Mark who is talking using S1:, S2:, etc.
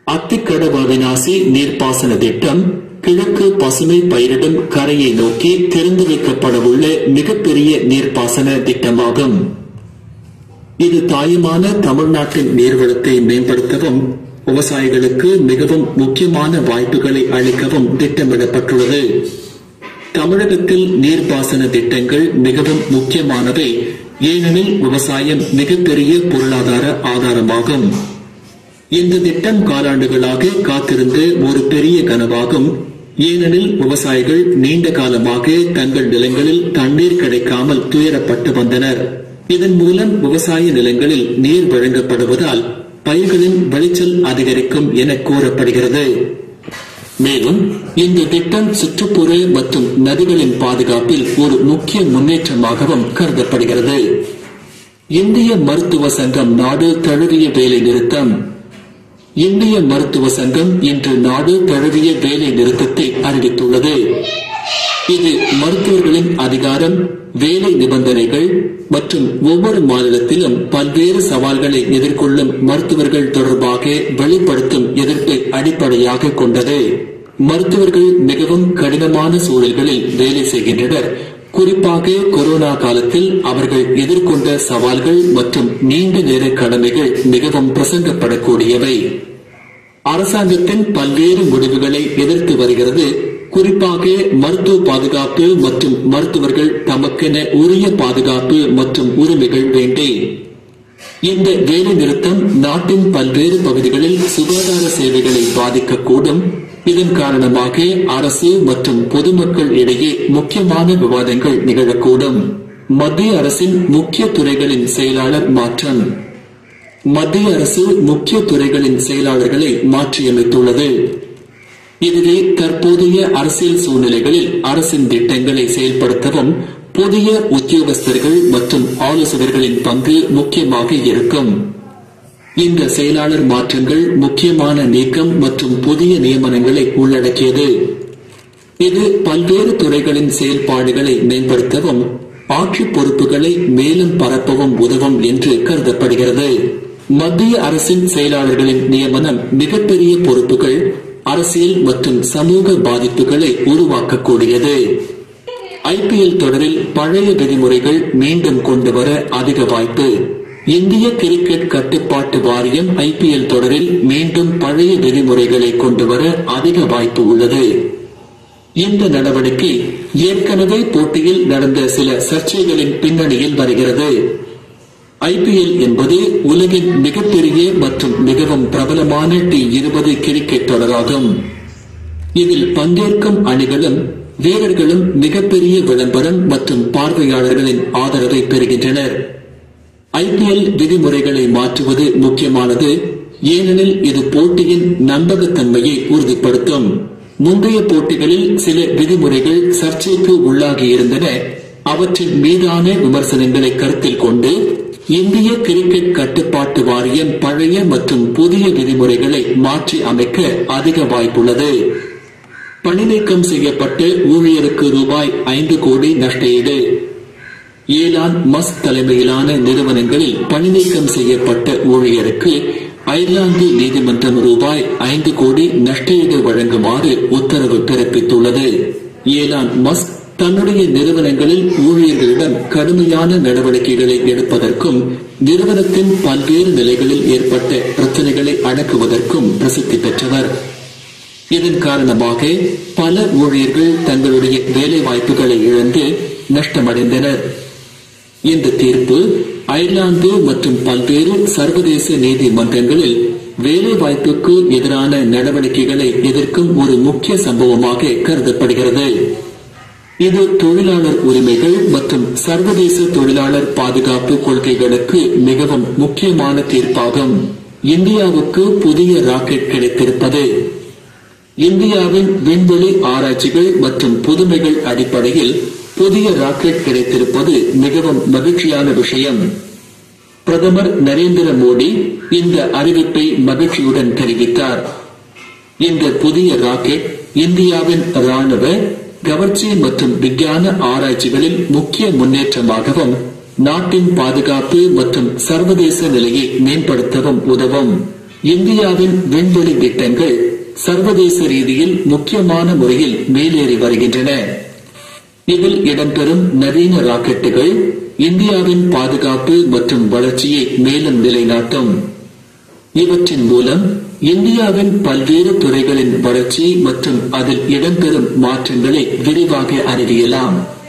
S1: அத்திக்கடவாவினாசி நீர்ப்பாசன திட்டம் கிழக்கு பசுமை பயிரிடும் கரையை நோக்கி திறந்து வைக்கப்படவுள்ள மிகப்பெரிய நீர்ப்பாசன திட்டமாகும் இது தாயமான தமிழ்நாட்டின் நீர்வளத்தை மேம்படுத்தவும் விவசாயிகளுக்கு மிகவும் முக்கியமான வாய்ப்புகளை அளிக்கவும் திட்டமிடப்பட்டுள்ளது தமிழகத்தில் நீர்ப்பாசன திட்டங்கள் மிகவும் முக்கியமானவை ஏனெனில் விவசாயம் மிகப்பெரிய பொருளாதார ஆதாரமாகும் இந்த திட்டம் காலாண்டுகளாக காத்திருந்த ஒரு பெரிய கனவாகும் ஏனெனில் விவசாயிகள் நீண்ட காலமாக தங்கள் நிலங்களில் தண்ணீர் கிடைக்காமல் துயரப்பட்டு வந்தனர் இதன் மூலம் விவசாய நிலங்களில் நீர் வழங்கப்படுவதால் பயிர்களின் விளைச்சல் அதிகரிக்கும் என கூறப்படுகிறது மேலும் இந்த திட்டம் சுற்றுப்புற மற்றும் நதிகளின் பாதுகாப்பில் ஒரு முக்கிய முன்னேற்றமாகவும் கருதப்படுகிறது இந்திய மருத்துவ சங்கம் நாடு தழுவிய வேலை நிறுத்தம் இந்திய மருத்துவ சங்கம் இன்று நாடு தழுவிய வேலை நிறுத்தத்தை அறிவித்துள்ளது இது மருத்துவர்களின் அதிகாரம் வேலை நிபந்தனைகள் மற்றும் ஒவ்வொரு மாநிலத்திலும் பல்வேறு சவால்களை எதிர்கொள்ளும் மருத்துவர்கள் தொடர்பாக வெளிப்படுத்தும் எதிர்ப்பை அடிப்படையாக கொண்டது மருத்துவர்கள் மிகவும் கடினமான சூழல்களில் வேலை செய்கின்றனர் குறிப்பாக கொரோனா காலத்தில் அவர்கள் எதிர்கொண்ட சவால்கள் மற்றும் நீண்ட நேர கடமைகள் மிகவும் பிரசங்கப்படக்கூடியவை அரசாங்கத்தின் பல்வேறு முடிவுகளை எதிர்த்து வருகிறது குறிப்பாக மருத்துவ பாதுகாப்பு மற்றும் மருத்துவர்கள் தமக்கென உரிய பாதுகாப்பு மற்றும் உரிமைகள் வேண்டே இந்த வேலை நிறுத்தம் நாட்டின் பல்வேறு பகுதிகளில் சுகாதார சேவைகளை பாதிக்கக்கூடும் இதன் காரணமாக அரசு மற்றும் பொதுமக்கள் இடையே முக்கியமான விவாதங்கள் நிகழக்கூடும் மத்திய அரசின் முக்கிய துறைகளின் செயலாளர் மாற்றம் மத்திய அரசு முக்கிய துறைகளின் செயலாளர்களை மாற்றியமைத்துள்ளது இதுவே தற்போதைய அரசியல் சூழ்நிலைகளில் அரசின் திட்டங்களை செயல்படுத்தவும் புதிய உத்தியோகஸ்தர்கள் மற்றும் ஆலோசகர்களின் பங்கு முக்கியமாக இருக்கும் இந்த செயலாளர் மாற்றங்கள் முக்கியமான நீக்கம் மற்றும் புதிய நியமனங்களை உள்ளடக்கியது இது பல்வேறு துறைகளின் செயல்பாடுகளை மேம்படுத்தவும் ஆட்சி பொறுப்புகளை மேலும் பரப்பவும் உதவும் என்று கருதப்படுகிறது மத்திய அரசின் செயலாளர்களின் நியமனம் மிகப்பெரிய பொறுப்புகள் அரசியல் மற்றும் சமூக பாதிப்புகளை உருவாக்கக்கூடியது ஐபிஎல் தொடரில் பழைய விதிமுறைகள் மீண்டும் கொண்டு வர அதிக வாய்ப்பு இந்திய கிரிக்கெட் கட்டுப்பாட்டு வாரியம் ஐபிஎல் தொடரில் மீண்டும் பழைய விதிமுறைகளை கொண்டு வர அதிக வாய்ப்பு உள்ளது இந்த நடவடிக்கை ஏற்கனவே போட்டியில் நடந்த சில சர்ச்சைகளின் பின்னணியில் வருகிறது ஐபிஎல் என்பது உலகின் மிகப்பெரிய மற்றும் மிகவும் பிரபலமான டி இருபது கிரிக்கெட் தொடராகும் இதில் பங்கேற்கும் அணிகளும் வீரர்களும் மிகப்பெரிய விளம்பரம் மற்றும் பார்வையாளர்களின் ஆதரவை பெறுகின்றனர் ஐபிஎல் விதிமுறைகளை மாற்றுவது முக்கியமானது ஏனெனில் இது போட்டியின் நம்பகத்தன்மையை உறுதிப்படுத்தும் முந்தைய போட்டிகளில் சில விதிமுறைகள் சர்ச்சைக்கு உள்ளாகி இருந்தன அவற்றின் மீதான விமர்சனங்களை கருத்தில் கொண்டு இந்திய கிரிக்கெட் கட்டுப்பாட்டு வாரியம் பழைய மற்றும் புதிய விதிமுறைகளை மாற்றி அமைக்க அதிக வாய்ப்புள்ளது பணிநீக்கம் செய்யப்பட்ட ஊழியருக்கு ரூபாய் ஐந்து கோடி நஷ்டஈடு ஏலான் மஸ்க் தலைமையிலான நிறுவனங்களில் பணிநீக்கம் செய்யப்பட்ட ஊழியருக்கு அயர்லாந்து நீதிமன்றம் ரூபாய் ஐந்து கோடி நஷ்டஈடு வழங்குமாறு உத்தரவு பிறப்பித்துள்ளது ஏலான் மஸ்க் தன்னுடைய நிறுவனங்களில் ஊழியர்களிடம் கடுமையான நடவடிக்கைகளை எடுப்பதற்கும் நிறுவனத்தின் பல்வேறு நிலைகளில் ஏற்பட்ட பிரச்சனைகளை அடக்குவதற்கும் பிரசித்தி பெற்றவர் இதன் காரணமாக பல ஊழியர்கள் தங்களுடைய வேலை வாய்ப்புகளை இழந்து நஷ்டமடைந்தனர் இந்த தீர்ப்பு அயர்லாந்து மற்றும் பல்வேறு சர்வதேச நீதிமன்றங்களில் வேலை வாய்ப்புக்கு எதிரான நடவடிக்கைகளை எதிர்க்கும் ஒரு முக்கிய சம்பவமாக கருதப்படுகிறது இது தொழிலாளர் உரிமைகள் மற்றும் சர்வதேச தொழிலாளர் பாதுகாப்பு கொள்கைகளுக்கு மிகவும் முக்கியமான தீர்ப்பாகும் இந்தியாவுக்கு புதிய ராக்கெட் கிடைத்திருப்பது இந்தியாவின் விண்வெளி ஆராய்ச்சிகள் மற்றும் புதுமைகள் அடிப்படையில் புதிய ராக்கெட் கிடைத்திருப்பது மிகவும் மகிழ்ச்சியான விஷயம் பிரதமர் நரேந்திர மோடி இந்த அறிவிப்பை மகிழ்ச்சியுடன் தெரிவித்தார் இந்த புதிய ராக்கெட் இந்தியாவின் ராணுவ கவர்ச்சி மற்றும் விஞ்ஞான ஆராய்ச்சிகளில் முக்கிய முன்னேற்றமாகவும் நாட்டின் பாதுகாப்பு மற்றும் சர்வதேச நிலையை மேம்படுத்தவும் உதவும் இந்தியாவின் விண்வெளி திட்டங்கள் சர்வதேச ரீதியில் முக்கியமான முறையில் மேலேறி வருகின்றன இதில் இடம்பெறும் நவீன ராக்கெட்டுகள் இந்தியாவின் பாதுகாப்பு மற்றும் வளர்ச்சியை மேலும் நிலைநாட்டும் இவற்றின் மூலம் இந்தியாவின் பல்வேறு துறைகளின் வளர்ச்சி மற்றும் அதில் இடம்பெறும் மாற்றங்களை விரிவாக அறிவியலாம்